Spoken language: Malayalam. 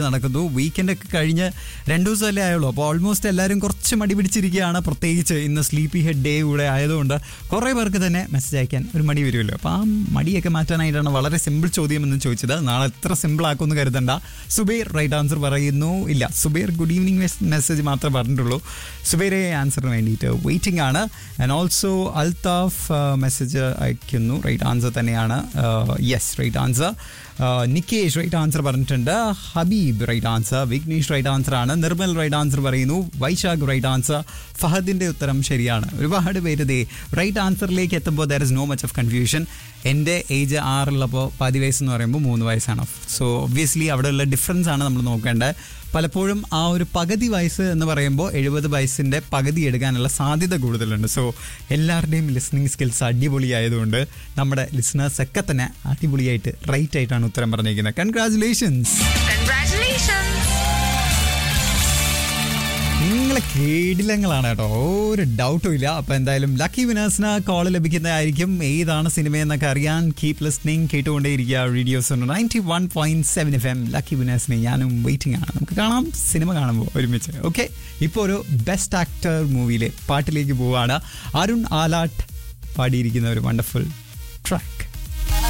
നടക്കുന്നു വീക്കെൻഡ് ഒക്കെ കഴിഞ്ഞ് രണ്ടു ദിവസമല്ലേ ആയുള്ളൂ അപ്പോൾ ഓൾമോസ്റ്റ് എല്ലാവരും കുറച്ച് മടി പിടിച്ചിരിക്കുകയാണ് പ്രത്യേകിച്ച് ഇന്ന് സ്ലീപ്പി ഹെഡ് ഡേ കൂടെ ആയതുകൊണ്ട് കുറേ പേർക്ക് തന്നെ മെസ്സേജ് അയക്കാൻ ഒരു മടി വരുമല്ലോ അപ്പോൾ ആ മടിയൊക്കെ മാറ്റാനായിട്ടാണ് വളരെ സിമ്പിൾ ചോദ്യം എന്ന് ചോദിച്ചത് നാളെ എത്ര സിമ്പിൾ ആക്കുമെന്ന് കരുതണ്ട സുബൈർ റൈറ്റ് ആൻസർ പറയുന്നു ഇല്ല സുബൈർ ഗുഡ് ഈവനിങ് മെസ്സേജ് മാത്രമേ പറഞ്ഞിട്ടുള്ളൂ സുബൈറെ ആൻസറിന് വേണ്ടിയിട്ട് വെയിറ്റിംഗ് ആണ് ആൻഡ് ഓൾസോ അൽത്താഫ് മെസ്സേജ് അയക്കുന്നു റൈറ്റ് ആൻസർ തന്നെയാണ് yes right answer Nikesh right answer പറഞ്ഞിട്ടുണ്ട് Habeeb right answer Vignesh right answer ആണ് നിർമ്മൽ റൈറ്റ് ആൻസർ പറയുന്നു വൈശാഖ് റൈറ്റ് ആൻസർ ഫഹദിന്റെ ഉത്തരം ശരിയാണ് ഒരുപാട് പേര് ദേ റൈറ്റ് ആൻസറിലേക്ക് എത്തുമ്പോൾ there is no much of confusion എൻ്റെ ഏജ് ആറുള്ളപ്പോൾ പതി വയസ്സ് എന്ന് പറയുമ്പോൾ മൂന്ന് വയസ്സാണ് സോ ഒബ്വിയസ്ലി അവിടെയുള്ള ഡിഫറൻസ് ആണ് നമ്മൾ നോക്കേണ്ടത് പലപ്പോഴും ആ ഒരു പകുതി വയസ്സ് എന്ന് പറയുമ്പോൾ എഴുപത് വയസ്സിൻ്റെ പകുതി എടുക്കാനുള്ള സാധ്യത കൂടുതലുണ്ട് സോ എല്ലാവരുടെയും ലിസണിങ് സ്കിൽസ് അടിപൊളിയായതുകൊണ്ട് നമ്മുടെ ലിസണേഴ്സ് ഒക്കെ തന്നെ അടിപൊളിയായിട്ട് റൈറ്റ് ആയിട്ടാണ് ഉത്തരം പറഞ്ഞിരിക്കുന്നത് കൺഗ്രാചുലേഷൻസ് Congratulations! നിങ്ങളെ കേടിലങ്ങളാണ് കേട്ടോ ഒരു ഡൗട്ടും ഇല്ല അപ്പൊ എന്തായാലും ലക്കി വിനേഴ്സിന് കോൾ ലഭിക്കുന്നതായിരിക്കും ഏതാണ് സിനിമ എന്നൊക്കെ അറിയാൻ കീപ് ലിസ്ണിംഗ് കേട്ടുകൊണ്ടേയിരിക്കുക radios ninety one point seven F M lucky വിനേഴ്സിനെ ഞാനും വെയിറ്റിംഗ് ആണ് നമുക്ക് കാണാം സിനിമ കാണുമ്പോൾ ഒരുമിച്ച് ഓക്കെ ഇപ്പോൾ ഒരു ബെസ്റ്റ് ആക്ടർ മൂവിയിലെ പാട്ടിലേക്ക് പോവാണ് അരുൺ ആലാട്ട് പാടിയിരിക്കുന്ന ഒരു വണ്ടർഫുൾ ട്രാക്ക്